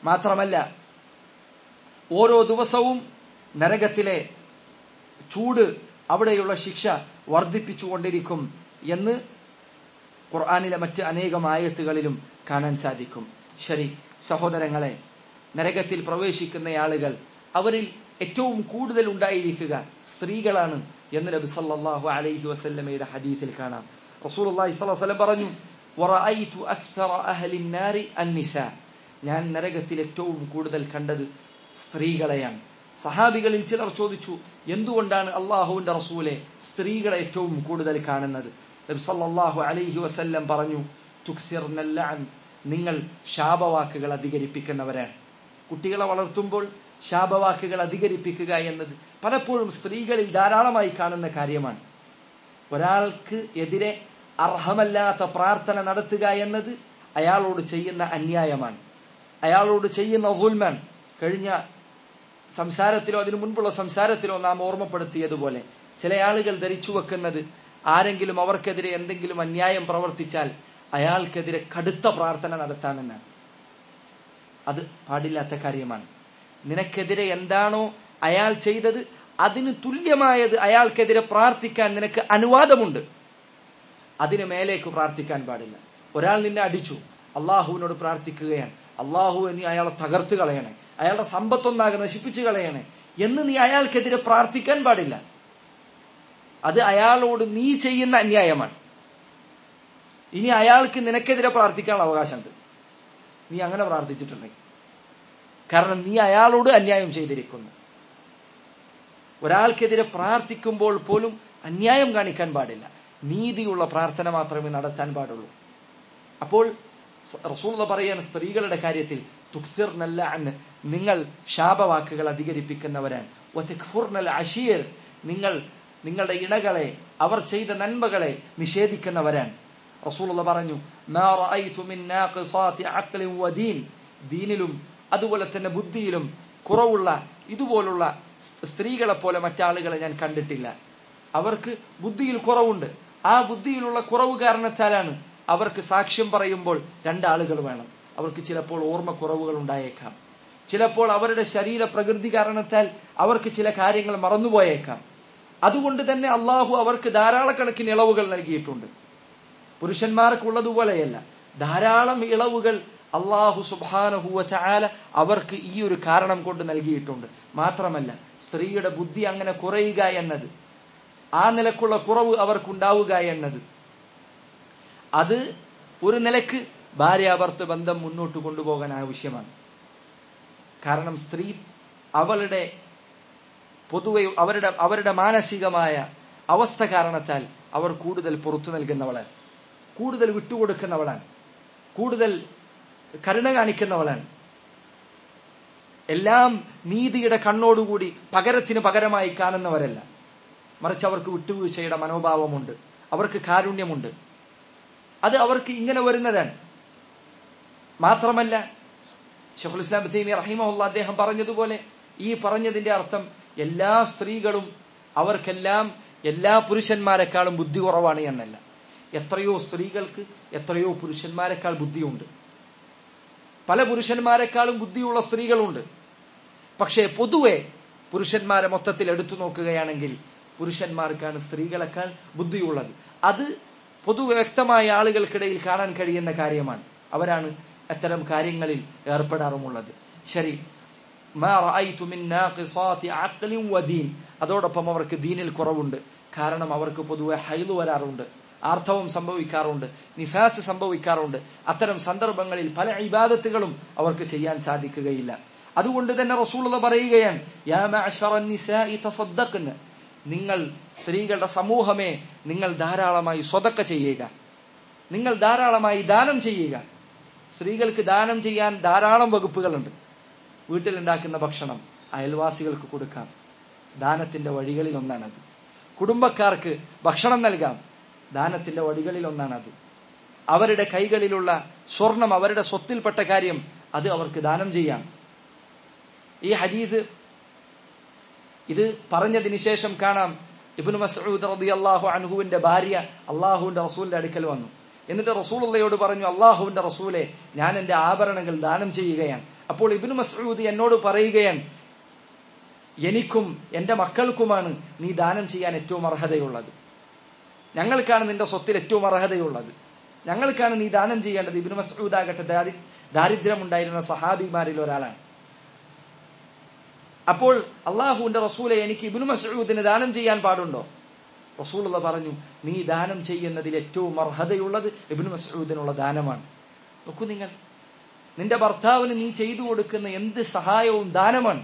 മാത്രമല്ല ഓരോ ദിവസവും നരകത്തിലെ ചൂട് അവിടെയുള്ള ശിക്ഷ വർദ്ധിപ്പിച്ചുകൊണ്ടിരിക്കും എന്ന് ഖുർആാനിലെ മറ്റ് അനേകം ആയത്തുകളിലും കാണാൻ സാധിക്കും ശരി സഹോദരങ്ങളെ നരകത്തിൽ പ്രവേശിക്കുന്ന ആളുകൾ അവരിൽ ഏറ്റവും കൂടുതൽ ഉണ്ടായിരിക്കുക സ്ത്രീകളാണ് എന്ന് നബി സല്ലല്ലാഹു അലൈഹി വസല്ലമയുടെ ഹദീസിൽ കാണാം റസൂലുള്ളാഹി സ്വല്ലല്ലാഹു അലൈഹി വസല്ലം പറഞ്ഞു വറഅയ്തു അക്സറ അഹ്ലി നാരി അന്നിസാ ഞാൻ നരകത്തിൽ ഏറ്റവും കൂടുതൽ കണ്ടത് സ്ത്രീകളെയാണ് സഹാബികളിൽ ചിലർ ചോദിച്ചു എന്തുകൊണ്ടാണ് അള്ളാഹുവിന്റെ റസൂലെ സ്ത്രീകളെ ഏറ്റവും കൂടുതൽ കാണുന്നത് നബി സല്ലല്ലാഹു അലൈഹി വസല്ലം പറഞ്ഞു തുക്സിർനൽ ലഅൻ നിങ്ങൾ ശാപവാക്കുകൾ അധികരിപ്പിക്കുന്നവരാണ് കുട്ടികളെ വളർത്തുമ്പോൾ ശാപവാക്കുകൾ അധികരിപ്പിക്കുക എന്നത് പലപ്പോഴും സ്ത്രീകളിൽ ധാരാളമായി കാണുന്ന കാര്യമാണ് ഒരാൾക്ക് എതിരെ അർഹമല്ലാത്ത പ്രാർത്ഥന നടത്തുക എന്നത് അയാളോട് ചെയ്യുന്ന അന്യായമാണ് അയാളോട് ചെയ്യുന്ന സുൽമൻ കഴിഞ്ഞ സംസാരത്തിലോ അതിനു മുൻപുള്ള സംസാരത്തിലോ നാം ഓർമ്മപ്പെടുത്തിയതുപോലെ ചില ആളുകൾ ധരിച്ചു വെക്കുന്നത് ആരെങ്കിലും അവർക്കെതിരെ എന്തെങ്കിലും അന്യായം പ്രവർത്തിച്ചാൽ അയാൾക്കെതിരെ കടുത്ത പ്രാർത്ഥന നടത്താമെന്നാണ് അത് പാടില്ലാത്ത കാര്യമാണ് നിനക്കെതിരെ എന്താണോ അയാൾ ചെയ്തത് അതിന് തുല്യമായത് അയാൾക്കെതിരെ പ്രാർത്ഥിക്കാൻ നിനക്ക് അനുവാദമുണ്ട് അതിന് മേലേക്ക് പ്രാർത്ഥിക്കാൻ പാടില്ല ഒരാൾ നിന്നെ അടിച്ചു അള്ളാഹുവിനോട് പ്രാർത്ഥിക്കുകയാണ് അള്ളാഹു നീ അയാളെ തകർത്ത് കളയണേ അയാളുടെ സമ്പത്തൊന്നാകെ നശിപ്പിച്ചു കളയണേ എന്ന് നീ അയാൾക്കെതിരെ പ്രാർത്ഥിക്കാൻ പാടില്ല അത് അയാളോട് നീ ചെയ്യുന്ന അന്യായമാണ് ഇനി അയാൾക്ക് നിനക്കെതിരെ പ്രാർത്ഥിക്കാനുള്ള അവകാശമുണ്ട് നീ അങ്ങനെ പ്രാർത്ഥിച്ചിട്ടുണ്ടെങ്കിൽ കാരണം നീ അയാളോട് അന്യായം ചെയ്തിരിക്കുന്നു ഒരാൾക്കെതിരെ പ്രാർത്ഥിക്കുമ്പോൾ പോലും അന്യായം കാണിക്കാൻ പാടില്ല നീതിയുള്ള പ്രാർത്ഥന മാത്രമേ നടത്താൻ പാടുള്ളൂ അപ്പോൾ റസൂള്ള പറയാണ് സ്ത്രീകളുടെ കാര്യത്തിൽ തുക്സിർനല്ല അന്ന് നിങ്ങൾ ശാപവാക്കുകൾ അധികരിപ്പിക്കുന്നവരാണ് ഒത്തിഖുർനൽ അഷീർ നിങ്ങൾ നിങ്ങളുടെ ഇണകളെ അവർ ചെയ്ത നന്മകളെ നിഷേധിക്കുന്നവരാണ് റസൂലുള്ള പറഞ്ഞു മാ റഅയ്തു മിൻ നാഖിസാതി അഖ്ലിൻ വദീൻ ദീനിലും അതുപോലെ തന്നെ ബുദ്ധിയിലും കുറവുള്ള ഇതുപോലുള്ള സ്ത്രീകളെ പോലെ മറ്റാളുകളെ ഞാൻ കണ്ടിട്ടില്ല അവർക്ക് ബുദ്ധിയിൽ കുറവുണ്ട് ആ ബുദ്ധിയിലുള്ള കുറവ് കാരണത്താലാണ് അവർക്ക് സാക്ഷ്യം പറയുമ്പോൾ രണ്ടാളുകൾ വേണം അവർക്ക് ചിലപ്പോൾ ഓർമ്മ കുറവുകൾ ഉണ്ടായേക്കാം ചിലപ്പോൾ അവരുടെ ശരീര പ്രകൃതി കാരണത്താൽ അവർക്ക് ചില കാര്യങ്ങൾ മറന്നുപോയേക്കാം അതുകൊണ്ട് തന്നെ അള്ളാഹു അവർക്ക് ധാരാളക്കണക്കിന് ഇളവുകൾ നൽകിയിട്ടുണ്ട് പുരുഷന്മാർക്കുള്ളതുപോലെയല്ല ധാരാളം ഇളവുകൾ അള്ളാഹു സുബാനഹുവ ചാല അവർക്ക് ഈ ഒരു കാരണം കൊണ്ട് നൽകിയിട്ടുണ്ട് മാത്രമല്ല സ്ത്രീയുടെ ബുദ്ധി അങ്ങനെ കുറയുക എന്നത് ആ നിലക്കുള്ള കുറവ് അവർക്കുണ്ടാവുക എന്നത് അത് ഒരു നിലക്ക് ഭാര്യാഭർത്ത് ബന്ധം മുന്നോട്ട് കൊണ്ടുപോകാൻ ആവശ്യമാണ് കാരണം സ്ത്രീ അവളുടെ പൊതുവെ അവരുടെ അവരുടെ മാനസികമായ അവസ്ഥ കാരണത്താൽ അവർ കൂടുതൽ പുറത്തു നൽകുന്നവളാണ് കൂടുതൽ വിട്ടുകൊടുക്കുന്നവളാണ് കൂടുതൽ കരുണ കാണിക്കുന്നവളാണ് എല്ലാം നീതിയുടെ കണ്ണോടുകൂടി പകരത്തിന് പകരമായി കാണുന്നവരല്ല മറിച്ച് അവർക്ക് വിട്ടുവീഴ്ചയുടെ മനോഭാവമുണ്ട് അവർക്ക് കാരുണ്യമുണ്ട് അത് അവർക്ക് ഇങ്ങനെ വരുന്നതാണ് മാത്രമല്ല ഷെഖുൽ ഇസ്ലാം തൈമി റഹിമുള്ള അദ്ദേഹം പറഞ്ഞതുപോലെ ഈ പറഞ്ഞതിന്റെ അർത്ഥം എല്ലാ സ്ത്രീകളും അവർക്കെല്ലാം എല്ലാ പുരുഷന്മാരെക്കാളും ബുദ്ധി കുറവാണ് എന്നല്ല എത്രയോ സ്ത്രീകൾക്ക് എത്രയോ പുരുഷന്മാരെക്കാൾ ബുദ്ധിയുണ്ട് പല പുരുഷന്മാരെക്കാളും ബുദ്ധിയുള്ള സ്ത്രീകളുണ്ട് പക്ഷേ പൊതുവെ പുരുഷന്മാരെ മൊത്തത്തിൽ എടുത്തു നോക്കുകയാണെങ്കിൽ പുരുഷന്മാർക്കാണ് സ്ത്രീകളെക്കാൾ ബുദ്ധിയുള്ളത് അത് പൊതുവെ വ്യക്തമായ ആളുകൾക്കിടയിൽ കാണാൻ കഴിയുന്ന കാര്യമാണ് അവരാണ് അത്തരം കാര്യങ്ങളിൽ ഏർപ്പെടാറുമുള്ളത് ശരി അതോടൊപ്പം അവർക്ക് ദീനിൽ കുറവുണ്ട് കാരണം അവർക്ക് പൊതുവെ ഹൈല് വരാറുണ്ട് ആർത്തവം സംഭവിക്കാറുണ്ട് നിഫാസ് സംഭവിക്കാറുണ്ട് അത്തരം സന്ദർഭങ്ങളിൽ പല ഇബാദത്തുകളും അവർക്ക് ചെയ്യാൻ സാധിക്കുകയില്ല അതുകൊണ്ട് തന്നെ റസൂളത പറയുകയാണ് നിങ്ങൾ സ്ത്രീകളുടെ സമൂഹമേ നിങ്ങൾ ധാരാളമായി സ്വതക്ക ചെയ്യുക നിങ്ങൾ ധാരാളമായി ദാനം ചെയ്യുക സ്ത്രീകൾക്ക് ദാനം ചെയ്യാൻ ധാരാളം വകുപ്പുകളുണ്ട് വീട്ടിലുണ്ടാക്കുന്ന ഭക്ഷണം അയൽവാസികൾക്ക് കൊടുക്കാം ദാനത്തിന്റെ വഴികളിൽ ഒന്നാണത് കുടുംബക്കാർക്ക് ഭക്ഷണം നൽകാം ദാനത്തിന്റെ വഴികളിൽ ഒന്നാണത് അവരുടെ കൈകളിലുള്ള സ്വർണം അവരുടെ സ്വത്തിൽപ്പെട്ട കാര്യം അത് അവർക്ക് ദാനം ചെയ്യാം ഈ ഹദീസ് ഇത് പറഞ്ഞതിന് ശേഷം കാണാം ഇബ്നു മസ്ഊദ് റളിയല്ലാഹു അൻഹുവിന്റെ ഭാര്യ അള്ളാഹുവിന്റെ റസൂലിന്റെ അടുക്കൽ വന്നു എന്നിട്ട് റസൂലുള്ളയോട് പറഞ്ഞു അള്ളാഹുവിന്റെ റസൂലെ ഞാൻ എന്റെ ആഭരണങ്ങൾ ദാനം ചെയ്യുകയാണ് അപ്പോൾ ഇബ്നു മസ്ഊദ് എന്നോട് പറയുകയാണ് എനിക്കും എന്റെ മക്കൾക്കുമാണ് നീ ദാനം ചെയ്യാൻ ഏറ്റവും അർഹതയുള്ളത് ഞങ്ങൾക്കാണ് നിന്റെ സ്വത്തിൽ ഏറ്റവും അർഹതയുള്ളത് ഞങ്ങൾക്കാണ് നീ ദാനം ചെയ്യേണ്ടത് ഇബ്നു മസ്ഊദ് ആകട്ടെ ദാരി ദാരിദ്ര്യമുണ്ടായിരുന്ന സഹാബിമാരിൽ ഒരാളാണ് അപ്പോൾ അള്ളാഹുവിന്റെ റസൂലെ എനിക്ക് ഇബ്നു മസ്ഊദിന് ദാനം ചെയ്യാൻ പാടുണ്ടോ റസൂലുള്ള പറഞ്ഞു നീ ദാനം ചെയ്യുന്നതിൽ ഏറ്റവും അർഹതയുള്ളത് ഇബ്നു മസ്ഊദിനുള്ള ദാനമാണ് നോക്കൂ നിങ്ങൾ നിന്റെ ഭർത്താവിന് നീ ചെയ്തു കൊടുക്കുന്ന എന്ത് സഹായവും ദാനമാണ്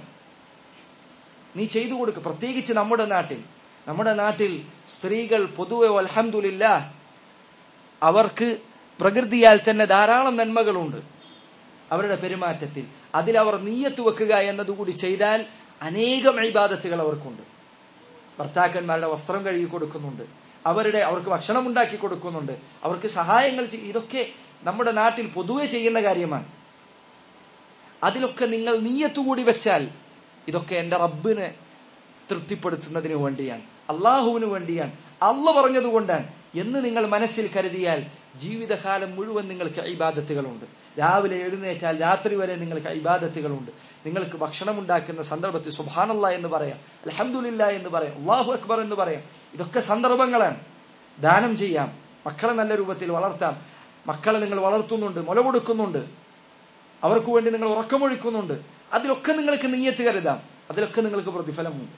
നീ ചെയ്തു കൊടുക്കുക പ്രത്യേകിച്ച് നമ്മുടെ നാട്ടിൽ നമ്മുടെ നാട്ടിൽ സ്ത്രീകൾ പൊതുവെ അൽഹംദുലില്ല അവർക്ക് പ്രകൃതിയാൽ തന്നെ ധാരാളം നന്മകളുണ്ട് അവരുടെ പെരുമാറ്റത്തിൽ അതിൽ അവർ നീയത്ത് വെക്കുക എന്നതുകൂടി ചെയ്താൽ അനേകം ഇബാദത്തുകൾ അവർക്കുണ്ട് ഭർത്താക്കന്മാരുടെ വസ്ത്രം കഴുകി കൊടുക്കുന്നുണ്ട് അവരുടെ അവർക്ക് ഭക്ഷണം ഉണ്ടാക്കി കൊടുക്കുന്നുണ്ട് അവർക്ക് സഹായങ്ങൾ ചെയ്- ഇതൊക്കെ നമ്മുടെ നാട്ടിൽ പൊതുവെ ചെയ്യുന്ന കാര്യമാണ് അതിലൊക്കെ നിങ്ങൾ നീയത്തുകൂടി വെച്ചാൽ ഇതൊക്കെ എന്റെ റബ്ബിനെ തൃപ്തിപ്പെടുത്തുന്നതിന് വേണ്ടിയാണ് അള്ളാഹുവിന് വേണ്ടിയാണ് അള്ള പറഞ്ഞതുകൊണ്ടാണ് എന്ന് നിങ്ങൾ മനസ്സിൽ കരുതിയാൽ ജീവിതകാലം മുഴുവൻ നിങ്ങൾക്ക് ഇബാദത്തുകളുണ്ട് രാവിലെ എഴുന്നേറ്റാൽ രാത്രി വരെ നിങ്ങൾക്ക് ഇബാദത്തുകളുണ്ട് നിങ്ങൾക്ക് ഭക്ഷണം ഉണ്ടാക്കുന്ന സന്ദർഭത്തിൽ സുബാനല്ല എന്ന് പറയാം അലഹമുല്ല എന്ന് പറയാം അള്ളാഹു അക്ബർ എന്ന് പറയാം ഇതൊക്കെ സന്ദർഭങ്ങളാണ് ദാനം ചെയ്യാം മക്കളെ നല്ല രൂപത്തിൽ വളർത്താം മക്കളെ നിങ്ങൾ വളർത്തുന്നുണ്ട് മുല കൊടുക്കുന്നുണ്ട് അവർക്ക് വേണ്ടി നിങ്ങൾ ഉറക്കമൊഴിക്കുന്നുണ്ട് അതിലൊക്കെ നിങ്ങൾക്ക് നെയ്യത്ത് കരുതാം അതിലൊക്കെ നിങ്ങൾക്ക് പ്രതിഫലമുണ്ട്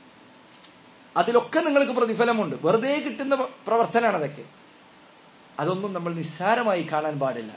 അതിലൊക്കെ നിങ്ങൾക്ക് പ്രതിഫലമുണ്ട് വെറുതെ കിട്ടുന്ന പ്ര- പ്രവർത്തനമാണ് അതൊക്കെ അതൊന്നും നമ്മൾ നിസ്സാരമായി കാണാൻ പാടില്ല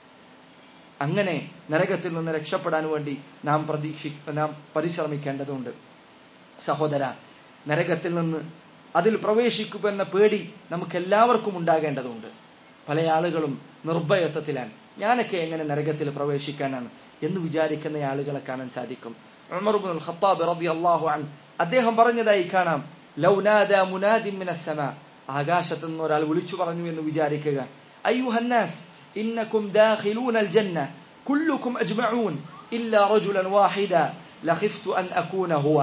അങ്ങനെ നരകത്തിൽ നിന്ന് രക്ഷപ്പെടാൻ വേണ്ടി നാം പ്രതീക്ഷി നാം പരിശ്രമിക്കേണ്ടതുണ്ട് സഹോദര നരകത്തിൽ നിന്ന് അതിൽ പ്രവേശിക്കുമെന്ന പേടി നമുക്ക് എല്ലാവർക്കും ഉണ്ടാകേണ്ടതുണ്ട് പല ആളുകളും നിർഭയത്വത്തിലാണ് ഞാനൊക്കെ എങ്ങനെ നരകത്തിൽ പ്രവേശിക്കാനാണ് എന്ന് വിചാരിക്കുന്ന ആളുകളെ കാണാൻ സാധിക്കും ഉമർ ഇബ്നുൽ ഖത്താബ് റളിയല്ലാഹു അൻഹു അദ്ദേഹം പറഞ്ഞതായി കാണാം ലൗ നാദാ മുനാദിൻ മിനസ് സമാ ആകാശത്ത് നിന്ന് ഒരാൾ വിളിച്ചു പറഞ്ഞു എന്ന് വിചാരിക്കുക അയ്യുഹന്നാസ് ഇന്നക്കും ദാഖിലൂനൽ ജന്ന കുല്ലുക്കും അജ്മഊൻ ഇല്ലാ റജുലൻ വാഹിദ ലഖിഫ്തു അൻ അകൂന ഹുവ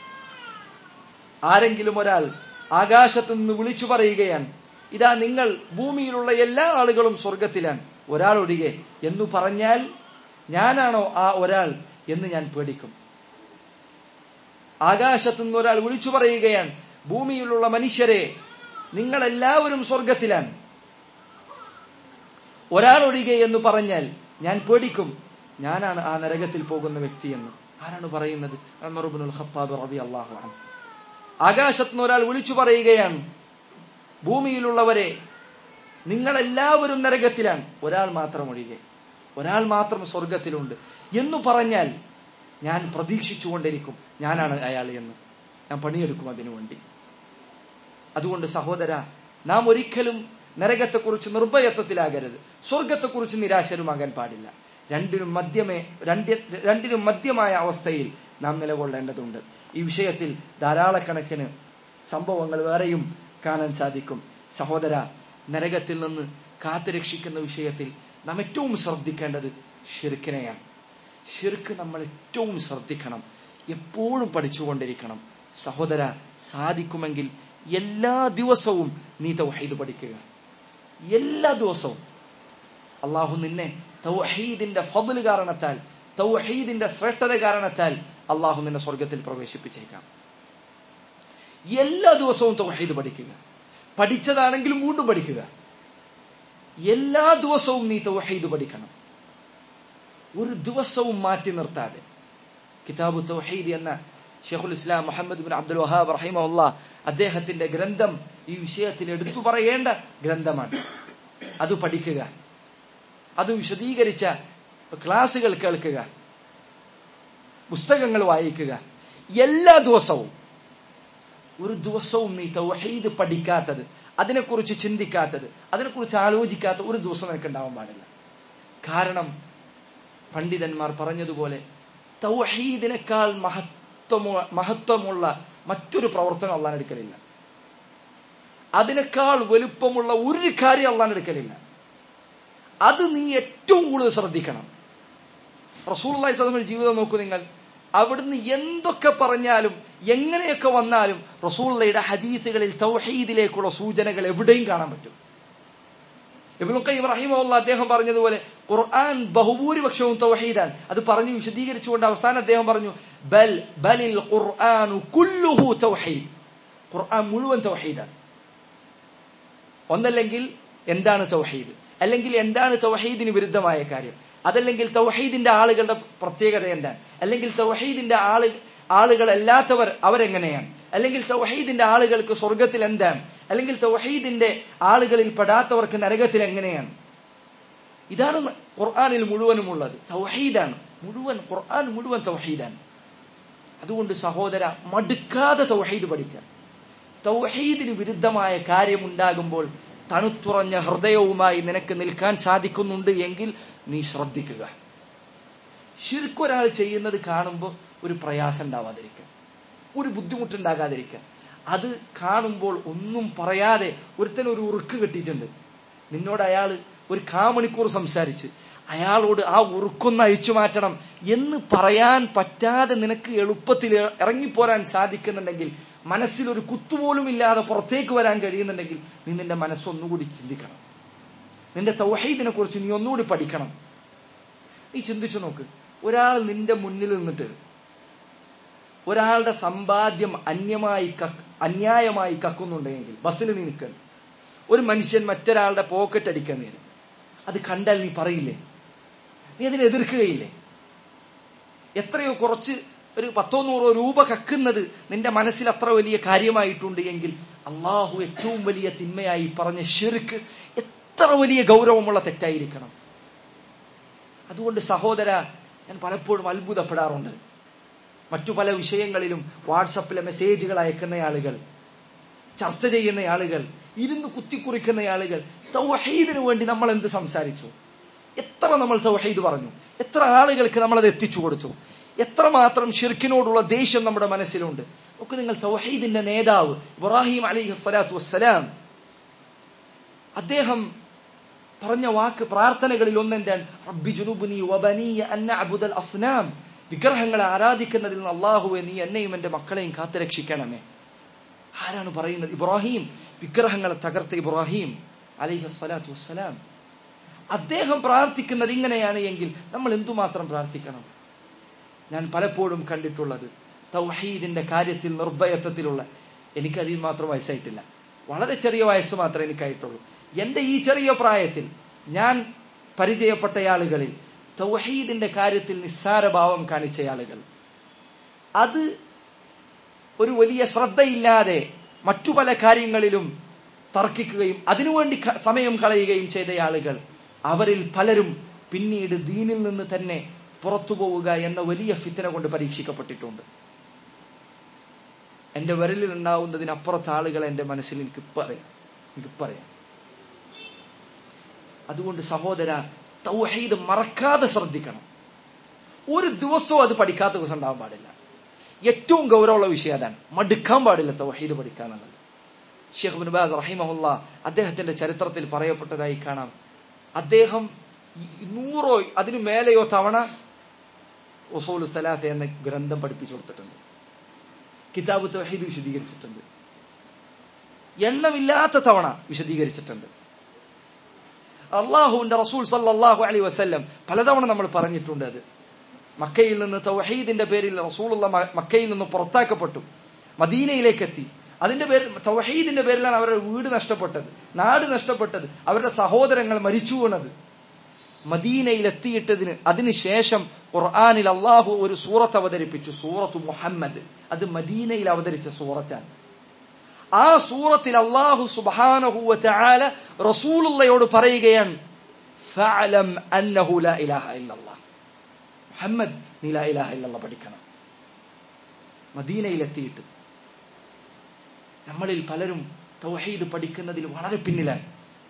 ആരെങ്കിലും ഒരാൾ ആകാശത്ത് നിന്ന് വിളിച്ചു പറയുകയാണ് ഇതാ നിങ്ങൾ ഭൂമിയിലുള്ള എല്ലാ ആളുകളും സ്വർഗത്തിലാണ് ഒരാൾ ഒഴികെ എന്നു പറഞ്ഞാൽ ഞാനാണോ ആ ഒരാൾ എന്ന് ഞാൻ പേടിക്കും ആകാശത്തു നിന്ന് ഒരാൾ വിളിച്ചു പറയുകയാണ് ഭൂമിയിലുള്ള മനുഷ്യരെ നിങ്ങൾ എല്ലാവരും സ്വർഗത്തിലാണ് ഒരാൾ ഒഴികെ എന്ന് പറഞ്ഞാൽ ഞാൻ പേടിക്കും ഞാനാണ് ആ നരകത്തിൽ പോകുന്ന വ്യക്തിയെന്ന് ആരാണ് പറയുന്നത് ഉമർ ഇബ്നുൽ ഖത്താബ് റളിയല്ലാഹു അൻഹു ആകാശത്ത് നിന്ന് ഒരാൾ വിളിച്ചു പറയുകയാണ് ഭൂമിയിലുള്ളവരെ നിങ്ങളെല്ലാവരും നരകത്തിലാണ് ഒരാൾ മാത്രം ഒഴികെ ഒരാൾ മാത്രം സ്വർഗത്തിലുണ്ട് എന്ന് പറഞ്ഞാൽ ഞാൻ പ്രതീക്ഷിച്ചുകൊണ്ടിരിക്കും ഞാനാണ് അയാൾ എന്ന് ഞാൻ പണിയെടുക്കും അതിനു വേണ്ടി അതുകൊണ്ട് സഹോദര നാം ഒരിക്കലും നരകത്തെക്കുറിച്ച് നിർഭയത്വത്തിലാകരുത് സ്വർഗത്തെക്കുറിച്ച് നിരാശരുമാകാൻ പാടില്ല രണ്ടിനും മധ്യമേ രണ്ട് രണ്ടിനും മധ്യമായ അവസ്ഥയിൽ നാം നിലകൊള്ളേണ്ടതുണ്ട് ഈ വിഷയത്തിൽ ധാരാളക്കണക്കിന് സംഭവങ്ങൾ വേറെയും കാണാൻ സാധിക്കും സഹോദര നരകത്തിൽ നിന്ന് കാത്തുരക്ഷിക്കുന്ന വിഷയത്തിൽ നാം ഏറ്റവും ശ്രദ്ധിക്കേണ്ടത് ഷിർക്കിനെയാണ് ഷിർക്ക് നമ്മൾ ഏറ്റവും ശ്രദ്ധിക്കണം എപ്പോഴും പഠിച്ചുകൊണ്ടിരിക്കണം സഹോദര സാധിക്കുമെങ്കിൽ എല്ലാ ദിവസവും നീ തൗഹീദ് പഠിക്കുക എല്ലാ ദിവസവും അള്ളാഹു നിന്നെ തൗഹീദിന്റെ ഫضل കാരണത്താൽ തൗഹീദിന്റെ ശ്രേഷ്ഠത കാരണത്താൽ അള്ളാഹു നിന്നെ സ്വർഗത്തിൽ പ്രവേശിപ്പിച്ചേക്കാം എല്ലാ ദിവസവും തൗഹീദ് പഠിക്കുക പഠിച്ചതാണെങ്കിലും വീണ്ടും പഠിക്കുക എല്ലാ ദിവസവും നീ തൗഹീദ് പഠിക്കണം ഒരു ദിവസവും മാറ്റി നിർത്താതെ കിതാബു തൗഹീദ് എന്ന ഷെയ്ഖുൽ ഇസ്ലാം മുഹമ്മദ് ബിൻ അബ്ദുൽ വഹാബ് റഹിമഹുല്ല അദ്ദേഹത്തിന്റെ ഗ്രന്ഥം ഈ വിഷയത്തിൽ എടുത്തു പറയേണ്ട ഗ്രന്ഥമാണ് അത് പഠിക്കുക അത് വിശദീകരിച്ച ക്ലാസുകൾ കേൾക്കുക പുസ്തകങ്ങൾ വായിക്കുക എല്ലാ ദിവസവും ഒരു ദിവസവും നീ തൗഹീദ് പഠിക്കാത്തത് അതിനെക്കുറിച്ച് ചിന്തിക്കാത്തത് അതിനെക്കുറിച്ച് ആലോചിക്കാത്ത ഒരു ദിവസം നിനക്ക് ഉണ്ടാവാൻ പാടില്ല കാരണം പണ്ഡിതന്മാർ പറഞ്ഞതുപോലെ തൗഹീദിനേക്കാൾ മഹത്വമോ മഹത്വമുള്ള മറ്റൊരു പ്രവർത്തനം അള്ളാൻ എടുക്കലില്ല അതിനേക്കാൾ വലുപ്പമുള്ള ഒരു കാര്യം അള്ളാൻ എടുക്കലില്ല അത് നീ ഏറ്റവും കൂടുതൽ ശ്രദ്ധിക്കണം റസൂള്ളി സ്വലമിന്റെ ജീവിതം നോക്കൂ നിങ്ങൾ അവിടുന്ന് എന്തൊക്കെ പറഞ്ഞാലും എങ്ങനെയൊക്കെ വന്നാലും റസൂള്ളയുടെ ഹദീസുകളിൽ തൗഹീദിലേക്കുള്ള സൂചനകൾ എവിടെയും കാണാൻ പറ്റും ഇബ്നു ഖയ്യിം റഹിമഹുള്ള അദ്ദേഹം പറഞ്ഞതുപോലെ ഖുർആൻ ബഹുഭൂരിപക്ഷവും തൗഹീദാണ് അത് പറഞ്ഞു വിശദീകരിച്ചുകൊണ്ട് അവസാനം അദ്ദേഹം പറഞ്ഞു ബൽ ബലിൽ ഖുർആനു കുല്ലുഹു തൗഹീദ് ഖുർആൻ മുഴുവൻ തൗഹീദാണ് ഒന്നല്ലെങ്കിൽ എന്താണ് തൗഹീദ് അല്ലെങ്കിൽ എന്താണ് തൗഹീദിന് വിരുദ്ധമായ കാര്യം അതല്ലെങ്കിൽ തൗഹീദിന്റെ ആളുകളുടെ പ്രത്യേകത എന്താണ് അല്ലെങ്കിൽ തൗഹീദിന്റെ ആള് ആളുകൾ അല്ലാത്തവർ അവരെങ്ങനെയാണ് അല്ലെങ്കിൽ തൗഹീദിന്റെ ആളുകൾക്ക് സ്വർഗത്തിൽ എന്താണ് അല്ലെങ്കിൽ തൗഹീദിന്റെ ആളുകളിൽ പെടാത്തവർക്ക് നരകത്തിൽ എങ്ങനെയാണ് ഇതാണ് ഖുർആാനിൽ മുഴുവനും ഉള്ളത് തൗഹീദാണ് മുഴുവൻ ഖുർആൻ മുഴുവൻ തൗഹീദാണ് അതുകൊണ്ട് സഹോദര മടുക്കാതെ തൗഹീദ് പഠിക്കുക തൗഹീദിന് വിരുദ്ധമായ കാര്യമുണ്ടാകുമ്പോൾ തണുത്തുറഞ്ഞ ഹൃദയവുമായി നിനക്ക് നിൽക്കാൻ സാധിക്കുന്നുണ്ട് എങ്കിൽ നീ ശ്രദ്ധിക്കുക ശരിക്കൊരാൾ ചെയ്യുന്നത് കാണുമ്പോൾ ഒരു പ്രയാസം ഉണ്ടാവാതിരിക്കുക ഒരു ബുദ്ധിമുട്ടുണ്ടാകാതിരിക്കുക അത് കാണുമ്പോൾ ഒന്നും പറയാതെ ഒരുത്തൻ ഒരു ഉറുക്ക് കെട്ടിയിട്ടുണ്ട് നിന്നോട് അയാൾ ഒരു കാമണിക്കൂർ സംസാരിച്ച് അയാളോട് ആ ഉറുക്കൊന്ന് അഴിച്ചു മാറ്റണം എന്ന് പറയാൻ പറ്റാതെ നിനക്ക് എളുപ്പത്തിൽ ഇറങ്ങിപ്പോരാൻ സാധിക്കുന്നുണ്ടെങ്കിൽ മനസ്സിൽ ഒരു കുത്തുപോലും ഇല്ലാതെ പുറത്തേക്ക് വരാൻ കഴിയുന്നുണ്ടെങ്കിൽ നീ നിന്റെ മനസ്സൊന്നുകൂടി ചിന്തിക്കണം നിന്റെ തൗഹീദിനെ കുറിച്ച് നീ ഒന്നുകൂടി പഠിക്കണം നീ ചിന്തിച്ചു നോക്ക് ഒരാൾ നിന്റെ മുന്നിൽ നിന്നിട്ട് ഒരാളുടെ സമ്പാദ്യം അന്യമായി അന്യായമായി കക്കുന്നുണ്ടെങ്കിൽ ബസ്സിൽ നീ നിൽക്കണം ഒരു മനുഷ്യൻ മറ്റൊരാളുടെ പോക്കറ്റ് അടിക്കാൻ നേരം അത് കണ്ടാൽ നീ പറയില്ലേ നീ അതിനെ എതിർക്കുകയില്ലേ എത്രയോ കുറച്ച് ഒരു പത്തോ നൂറോ രൂപ കക്കുന്നത് നിന്റെ മനസ്സിൽ അത്ര വലിയ കാര്യമായിട്ടുണ്ട് എങ്കിൽ അള്ളാഹു ഏറ്റവും വലിയ തിന്മയായി പറഞ്ഞ ഷിർക്ക് എത്ര വലിയ ഗൗരവമുള്ള തെറ്റായിരിക്കണം അതുകൊണ്ട് സഹോദര ഞാൻ പലപ്പോഴും അത്ഭുതപ്പെടാറുണ്ട് മറ്റു പല വിഷയങ്ങളിലും വാട്സപ്പിലെ മെസ്സേജുകൾ അയക്കുന്ന ആളുകൾ ചർച്ച ചെയ്യുന്ന ആളുകൾ ഇരുന്ന് കുത്തിക്കുറിക്കുന്ന ആളുകൾ തൗഹീദിനു വേണ്ടി നമ്മൾ എന്ത് സംസാരിച്ചു എത്ര നമ്മൾ തൗഹീദ് പറഞ്ഞു എത്ര ആളുകൾക്ക് നമ്മൾ അത് എത്തിച്ചു കൊടുത്തു എത്രമാത്രം ഷിർക്കിനോടുള്ള ദേഷ്യം നമ്മുടെ മനസ്സിലുണ്ട് ഒക്കെ നിങ്ങൾ തൗഹീദിന്റെ നേതാവ് ഇബ്രാഹിം അലിഹി സ്വലാത്തു വസ്സലാം അദ്ദേഹം പറഞ്ഞ വാക്ക് പ്രാർത്ഥനകളിൽ ഒന്നെന്താണ് റബ്ബി ജുനുബുനി വബനിയ അന്ന അബുദൽ അസ്നാം വിഗ്രഹങ്ങളെ ആരാധിക്കുന്നതിൽ നിന്ന് അള്ളാഹുവെ നീ എന്നെയും എന്റെ മക്കളെയും കാത്തുരക്ഷിക്കണമേ ആരാണ് പറയുന്നത് ഇബ്രാഹിം വിഗ്രഹങ്ങളെ തകർത്ത ഇബ്രാഹിം അലൈഹി സ്വലാത്തു വസ്സലാം അദ്ദേഹം പ്രാർത്ഥിക്കുന്നത് ഇങ്ങനെയാണ് എങ്കിൽ നമ്മൾ എന്തുമാത്രം പ്രാർത്ഥിക്കണം ഞാൻ പലപ്പോഴും കണ്ടിട്ടുള്ളത് തൗഹീദിന്റെ കാര്യത്തിൽ നിർഭയത്വത്തിലുള്ള എനിക്ക് അതിൽ മാത്രം വയസ്സായിട്ടില്ല വളരെ ചെറിയ വയസ്സ് മാത്രമേ എനിക്കായിട്ടുള്ളൂ എന്റെ ഈ ചെറിയ പ്രായത്തിൽ ഞാൻ പരിചയപ്പെട്ട ആളുകളിൽ തൗഹീദിന്റെ കാര്യത്തിൽ നിസ്സാരഭാവം കാണിച്ച ആളുകൾ അത് ഒരു വലിയ ശ്രദ്ധയില്ലാതെ മറ്റു പല കാര്യങ്ങളിലും തർക്കിക്കുകയും അതിനുവേണ്ടി സമയം കളയുകയും ചെയ്ത ആളുകൾ അവരിൽ പലരും പിന്നീട് ദീനിൽ നിന്ന് തന്നെ പുറത്തു പോവുക എന്ന വലിയ ഫിത്തന കൊണ്ട് പരീക്ഷിക്കപ്പെട്ടിട്ടുണ്ട് എന്റെ വിരലിൽ ഉണ്ടാവുന്നതിനപ്പുറത്ത് ആളുകൾ എന്റെ മനസ്സിൽ എനിക്ക് പറയാം എനിക്ക് പറയാം അതുകൊണ്ട് സഹോദര തൗഹീദ് മറക്കാതെ ശ്രദ്ധിക്കണം ഒരു ദിവസവും അത് പഠിക്കാത്ത ദിവസം ഉണ്ടാവാൻ പാടില്ല ഏറ്റവും ഗൗരവമുള്ള വിഷയം അതാണ് മടുക്കാൻ പാടില്ല തൗഹീദ് പഠിക്കാന്നുള്ളത് ഷെയ്ഖ് ബിൻ ബാസ് റഹിമഹുല്ല അദ്ദേഹത്തിന്റെ ചരിത്രത്തിൽ പറയപ്പെട്ടതായി കാണാം അദ്ദേഹം നൂറോ അതിനു മേലെയോ തവണ ഒസോൽ സലാസ എന്ന ഗ്രന്ഥം പഠിപ്പിച്ചു കൊടുത്തിട്ടുണ്ട് കിതാബ് തൗഹീദ് വിശദീകരിച്ചിട്ടുണ്ട് എണ്ണമില്ലാത്ത തവണ വിശദീകരിച്ചിട്ടുണ്ട് അള്ളാഹുവിന്റെ റസൂൽ സല്ലാഹു അലൈ വസ്ല്ലം പലതവണ നമ്മൾ പറഞ്ഞിട്ടുണ്ട് അത് മക്കയിൽ നിന്ന് തൗഹീദിന്റെ പേരിൽ റസൂലുള്ള മക്കയിൽ നിന്ന് പുറത്താക്കപ്പെട്ടു മദീനയിലേക്ക് എത്തി അതിന്റെ പേരിൽ തൗഹീദിന്റെ പേരിലാണ് അവരുടെ വീട് നഷ്ടപ്പെട്ടത് നാട് നഷ്ടപ്പെട്ടത് അവരുടെ സഹോദരങ്ങൾ മരിച്ചു വീണത് മദീനയിൽ എത്തിയിട്ടതിന് അതിനുശേഷം ഖുർആാനിൽ അള്ളാഹു ഒരു സൂറത്ത് അവതരിപ്പിച്ചു സൂറത്ത് മുഹമ്മദ് അത് മദീനയിൽ അവതരിച്ച സൂറത്താണ് ആ സൂറത്തിൽ അള്ളാഹു സുബാനഹുവ ചാല റസൂലുള്ളയോട് പറയുകയാണ് ഫഅലം അന്നഹു ലാ ഇലാഹ ഇല്ലല്ലാഹ് മുഹമ്മദ് നീ ലാ ഇലാഹ ഇല്ലല്ലാഹ് പഠിക്കണം മദീനയിലെത്തിയിട്ട് നമ്മളിൽ പലരും തൗഹീദ് പഠിക്കുന്നതിൽ വളരെ പിന്നിലാണ്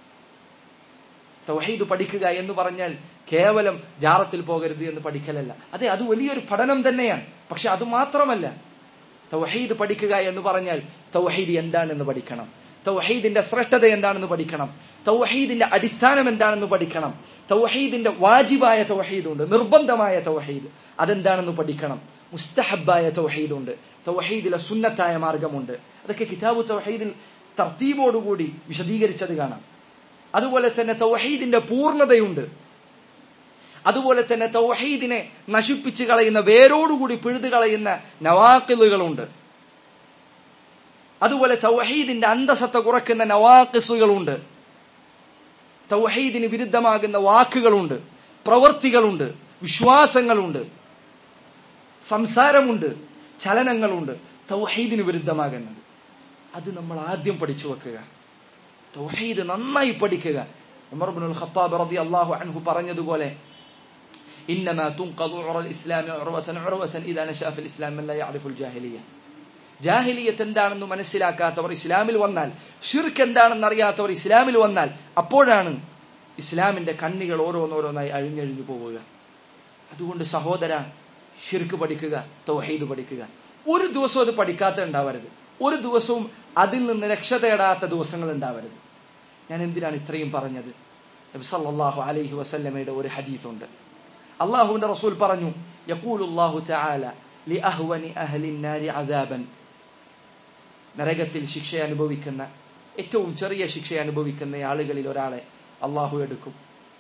തൗഹീദ് പഠിക്കുക എന്ന് പറഞ്ഞാൽ കേവലം ജാറത്തിൽ പോകരുത് എന്ന് പഠിക്കലല്ല അതെ അത് വലിയൊരു പഠനം തന്നെയാണ് പക്ഷെ അത് മാത്രമല്ല തൗഹീദ് പഠിക്കുക എന്ന് പറഞ്ഞാൽ തൗഹീദ് എന്താണെന്ന് പഠിക്കണം തൗഹീദിന്റെ ശ്രേഷ്ഠത എന്താണെന്ന് പഠിക്കണം തൗഹീദിന്റെ അടിസ്ഥാനം എന്താണെന്ന് പഠിക്കണം തൗഹീദിന്റെ വാജിബായ തൗഹീദ് ഉണ്ട് നിർബന്ധമായ തൗഹീദ് അതെന്താണെന്ന് പഠിക്കണം മുസ്തഹബായ തൗഹീദ് ഉണ്ട് തൗഹീദിലെ സുന്നത്തായ മാർഗമുണ്ട് അതൊക്കെ കിതാബ് തൗഹീദിൽ തർത്തീബോടുകൂടി വിശദീകരിച്ചത് കാണാം അതുപോലെ തന്നെ തൗഹീദിന്റെ പൂർണ്ണതയുണ്ട് അതുപോലെ തന്നെ തൗഹീദിനെ നശിപ്പിച്ചു കളയുന്ന വേരോടുകൂടി പിഴുതു കളയുന്ന നവാക്കിലുകളുണ്ട് അതുപോലെ തൗഹീദിന്റെ അന്തസത്ത കുറയ്ക്കുന്ന നവാക്കിസുകളുണ്ട് തൗഹീദിന് വിരുദ്ധമാകുന്ന വാക്കുകളുണ്ട് പ്രവൃത്തികളുണ്ട് വിശ്വാസങ്ങളുണ്ട് സംസാരമുണ്ട് ചലനങ്ങളുണ്ട് തൗഹീദിന് വിരുദ്ധമാകുന്നത് അത് നമ്മൾ ആദ്യം പഠിച്ചു വെക്കുക തൗഹീദ് നന്നായി പഠിക്കുക ഉമർ ഇബ്നുൽ ഖത്താബ് റളിയല്ലാഹു അൻഹു പറഞ്ഞതുപോലെ إنما تنقض عرى الإسلام عروة عروة إذا نشأ في الإسلام من لا يعرف الجاهلية ജാഹിലിയത്ത് എന്താണെന്ന് മനസ്സിലാക്കാത്തവർ ഇസ്ലാമിൽ വന്നാൽ ഷിർക്ക് എന്താണെന്ന് അറിയാത്തവർ ഇസ്ലാമിൽ വന്നാൽ അപ്പോഴാണ് ഇസ്ലാമിന്റെ കണ്ണികൾ ഓരോന്നോരോന്നായി അഴിഞ്ഞഴിഞ്ഞു പോവുക അതുകൊണ്ട് സഹോദര ഷിർക്ക് പഠിക്കുക തൗഹീദ് പഠിക്കുക ഒരു ദിവസവും അത് പഠിക്കാത്ത ഉണ്ടാവരുത് ഒരു ദിവസവും അതിൽ നിന്ന് രക്ഷ തേടാത്ത ദിവസങ്ങൾ ഉണ്ടാവരുത് ഞാൻ എന്തിനാണ് ഇത്രയും പറഞ്ഞത് നബി സല്ലല്ലാഹു അലൈഹി വസല്ലമയുടെ ഒരു ഹദീസുണ്ട് അള്ളാഹുവിന്റെ റസൂൽ പറഞ്ഞു യഖൂലുല്ലാഹു തആല ലിഅഹ്വനി അഹ്ലി നാരി അദാബൻ നരകത്തിൽ ശിക്ഷ അനുഭവിക്കുന്ന ഏറ്റവും ചെറിയ ശിക്ഷ അനുഭവിക്കുന്ന ആളുകളിൽ ഒരാളെ അള്ളാഹു എടുക്കും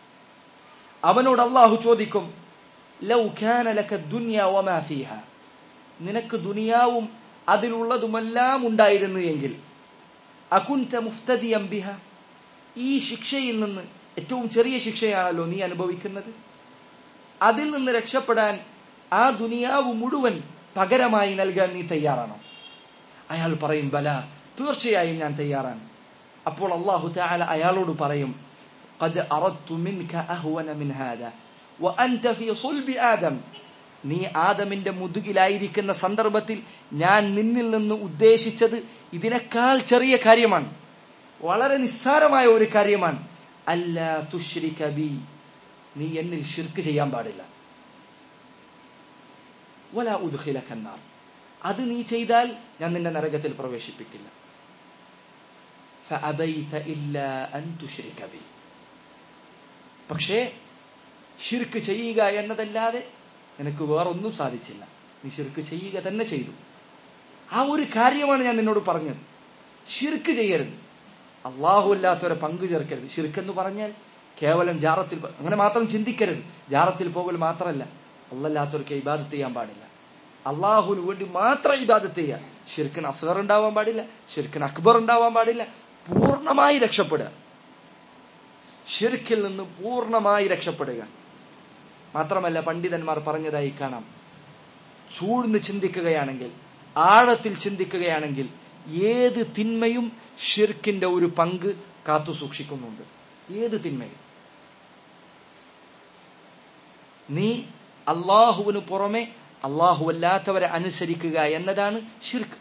അവനോട് അള്ളാഹു ചോദിക്കും ലൗ കാന ലക ദുനിയ വമാ ഫീഹ നിനക്ക് ദുനിയാവും അതിലുള്ളതുമെല്ലാം ഉണ്ടായിരുന്നു എങ്കിൽ അകുൻത മുഫ്തദിയം ബിഹ ഈ ശിക്ഷയിൽ നിന്ന് ഏറ്റവും ചെറിയ ശിക്ഷയാണല്ലോ നീ അനുഭവിക്കുന്നത് അതിൽ നിന്ന് രക്ഷപ്പെടാൻ ആ ദുനിയാവ് മുഴുവൻ പകരമായി നൽകാൻ നീ തയ്യാറാണോ അയാൾ പറയും ബല തീർച്ചയായും ഞാൻ തയ്യാറാണ് അപ്പോൾ അള്ളാഹു തആല അയാളോട് പറയും قد أردت منك أهون من هذا وأنت في صلب آدم നീ ആദമിന്റെ മുതുകിലായിരിക്കുന്ന സന്ദർഭത്തിൽ ഞാൻ നിന്നിൽ നിന്ന് ഉദ്ദേശിച്ചത് ഇതിനേക്കാൾ ചെറിയ കാര്യമാണ് വളരെ നിസ്സാരമായ ഒരു കാര്യമാണ് അല്ല തുഷ്രിക ബി നീ എന്നിൽ ഷിർക്ക് ചെയ്യാൻ പാടില്ല വല ഉദ്ഖില കന്നാർ അത് നീ ചെയ്താൽ ഞാൻ നിന്നെ നരകത്തിൽ പ്രവേശിപ്പിക്കില്ല فأبيت إلا أن تشرك بي പക്ഷേ ഷിർക്ക് ചെയ്യുക എന്നതല്ലാതെ നിനക്ക് വേറൊന്നും സാധിച്ചില്ല നീ ഷിർക്ക് ചെയ്യുക തന്നെ ചെയ്തു ആ ഒരു കാര്യമാണ് ഞാൻ നിന്നോട് പറഞ്ഞത് ഷിർക്ക് ചെയ്യരുത് അള്ളാഹു അല്ലാത്തവരെ പങ്കു ചേർക്കരുത് ഷിർക്ക് എന്ന് പറഞ്ഞാൽ കേവലം ജാറത്തിൽ അങ്ങനെ മാത്രം ചിന്തിക്കരുത് ജാറത്തിൽ പോകൽ മാത്രമല്ല അല്ലല്ലാത്തവർക്ക് ഇബാദത്ത് ചെയ്യാൻ പാടില്ല അള്ളാഹുവിന് വേണ്ടി മാത്രം ഇബാദത്ത് ചെയ്യുക ഷിർക്കിന് അസ്ഗർ ഉണ്ടാവാൻ പാടില്ല ഷിർക്കിന് അക്ബർ ഉണ്ടാവാൻ പാടില്ല പൂർണ്ണമായി രക്ഷപ്പെടുക ഷിർക്കിൽ നിന്ന് പൂർണ്ണമായി രക്ഷപ്പെടുക മാത്രമല്ല പണ്ഡിതന്മാർ പറഞ്ഞതായി കാണാം ചൂഴ്ന്ന് ചിന്തിക്കുകയാണെങ്കിൽ ആഴത്തിൽ ചിന്തിക്കുകയാണെങ്കിൽ ഏത് തിന്മയും ഷിർക്കിന്റെ ഒരു പങ്ക് കാത്തു സൂക്ഷിക്കുന്നുണ്ട് ഏത് തിന്മയും നീ അള്ളാഹുവിന് പുറമെ അള്ളാഹു അല്ലാത്തവരെ അനുസരിക്കുക എന്നതാണ് ഷിർക്ക്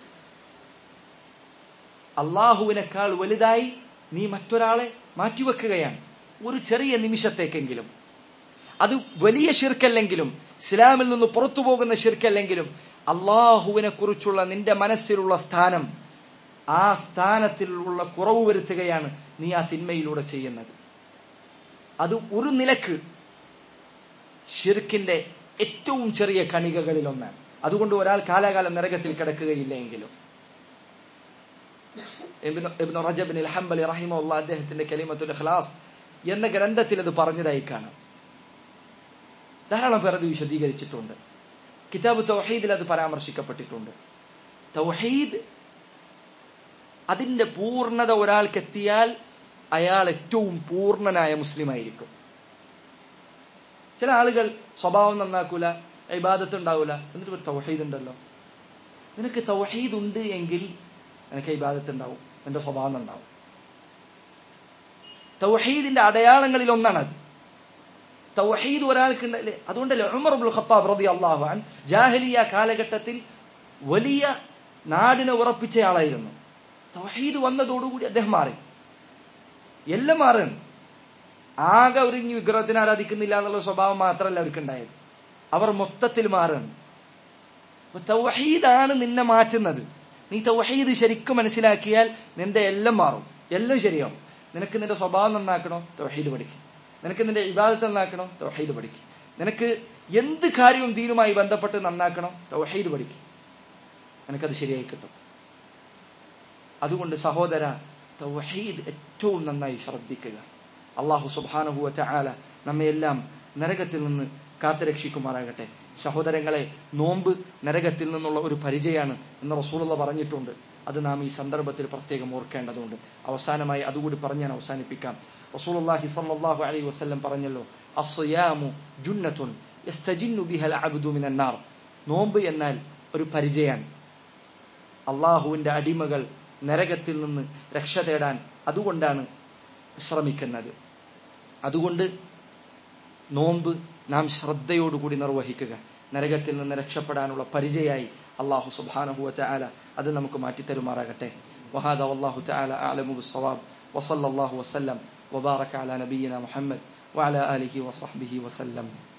അള്ളാഹുവിനേക്കാൾ വലുതായി നീ മറ്റൊരാളെ മാറ്റിവെക്കുകയാണ് ഒരു ചെറിയ നിമിഷത്തേക്കെങ്കിലും അത് വലിയ ഷിർക്കല്ലെങ്കിലും ഇസ്ലാമിൽ നിന്ന് പുറത്തു പോകുന്ന ഷിർക്കല്ലെങ്കിലും അള്ളാഹുവിനെ കുറിച്ചുള്ള നിന്റെ മനസ്സിലുള്ള സ്ഥാനം ആ സ്ഥാനത്തിലുള്ള കുറവ് വരുത്തുകയാണ് നീ ആ തിന്മയിലൂടെ ചെയ്യുന്നത് അത് ഒരു നിലക്ക് ഷിർക്കിന്റെ ഏറ്റവും ചെറിയ കണികകളിൽ ഒന്നാണ് അതുകൊണ്ട് ഒരാൾ കാലാകാലം നരകത്തിൽ കിടക്കുകയില്ല എങ്കിലും ഇബ്നു റജബിൻ ഹംബലി റഹിമുള്ള അദ്ദേഹത്തിന്റെ കലിമത്തുൽ ഇഖ്ലാസ് എന്ന ഗ്രന്ഥത്തിൽ അത് പറഞ്ഞതായി കാണാം ധാരാളം പേർ അത് വിശദീകരിച്ചിട്ടുണ്ട് കിതാബ് തൗഹീദിൽ അത് പരാമർശിക്കപ്പെട്ടിട്ടുണ്ട് തൗഹീദ് അതിന്റെ പൂർണ്ണത ഒരാൾക്ക് എത്തിയാൽ അയാൾ ഏറ്റവും പൂർണ്ണനായ മുസ്ലിം ആയിരിക്കും ചില ആളുകൾ സ്വഭാവം നന്നാക്കൂല ഇബാദത്ത് ഉണ്ടാവൂല എന്നിട്ട് ഒരു തൗഹീദ് ഉണ്ടല്ലോ നിനക്ക് തൗഹീദ് ഉണ്ട് എങ്കിൽ നിനക്ക് ഇബാദത്ത് ഉണ്ടാവും എന്റെ സ്വഭാവം നന്നാവും തൗഹീദിന്റെ അടയാളങ്ങളിൽ ഒന്നാണത് തൗഹീദ് ഒരാൾക്ക് അതുകൊണ്ടല്ലേ ഉമർ അബ്ദുൽ ഖത്താബ് റതി അള്ളാഹു അൻ ജാഹലിയ കാലഘട്ടത്തിൽ വലിയ നാടിനെ ഉറപ്പിച്ച ആളായിരുന്നു തൗഹീദ് വന്നതോടുകൂടി അദ്ദേഹം മാറി എല്ലാം മാറുകയാണ് ആകെ ഒരുങ്ങി വിഗ്രഹത്തിനെ ആരാധിക്കുന്നില്ല എന്നുള്ള സ്വഭാവം മാത്രമല്ല അവർക്ക് ഉണ്ടായത് അവർ മൊത്തത്തിൽ മാറുകയാണ് അപ്പൊ തൗഹീദാണ് നിന്നെ മാറ്റുന്നത് നീ തൗഹീദ് ശരിക്കും മനസ്സിലാക്കിയാൽ നിന്റെ എല്ലാം മാറും എല്ലാം ശരിയാവും നിനക്ക് നിന്റെ സ്വഭാവം നന്നാക്കണോ തൗഹീദ് പഠിക്കും നിനക്ക് നിന്റെ ഇബാദത്ത് നന്നാക്കണോ തൗഹീദ് പഠിക്കും നിനക്ക് എന്ത് കാര്യവും ദീനുമായി ബന്ധപ്പെട്ട് നന്നാക്കണോ തൗഹീദ് പഠിക്കും നിനക്കത് ശരിയായി കിട്ടും അതുകൊണ്ട് സഹോദര തൗഹീദ് ഏറ്റവും നന്നായി ശ്രദ്ധിക്കുക അള്ളാഹു സുബാനഹുവ ചാല നമ്മയെല്ലാം നരകത്തിൽ നിന്ന് കാത്തുരക്ഷിക്കുമാറാകട്ടെ സഹോദരങ്ങളെ നോമ്പ് നരകത്തിൽ നിന്നുള്ള ഒരു പരിചയമാണ് എന്ന് റസൂലുള്ള പറഞ്ഞിട്ടുണ്ട് അത് നാം ഈ സന്ദർഭത്തിൽ പ്രത്യേകം ഓർക്കേണ്ടതുണ്ട് അവസാനമായി അതുകൂടി പറഞ്ഞ് ഞാൻ അവസാനിപ്പിക്കാം റസൂലുള്ളാഹി സ്വല്ലല്ലാഹു അലൈഹി വസല്ലം പറഞ്ഞല്ലോ അസ്യാമു ജുന്നത്തുൻ യസ്തജിന്നു ബിഹൽ അബ്ദു മിനൻ നാർ നോമ്പ് എന്നാൽ ഒരു പരിചയാണ് അള്ളാഹുവിന്റെ അടിമകൾ നരകത്തിൽ നിന്ന് രക്ഷ തേടാൻ അതുകൊണ്ടാണ് ശ്രമിക്കുന്നത് അതുകൊണ്ട് നോമ്പ് നാം ശ്രദ്ധയോടുകൂടി നിർവഹിക്കുക നരകത്തിൽ നിന്ന് രക്ഷപ്പെടാനുള്ള പരിചയമായി അള്ളാഹു സുബ്ഹാനഹു വതആല അത് നമുക്ക് മാറ്റിത്തരുമാറാകട്ടെ وهذا والله تعالى أعلم بالصواب وصلى الله وسلم وبارك على نبينا محمد وعلى آله وصحبه وسلم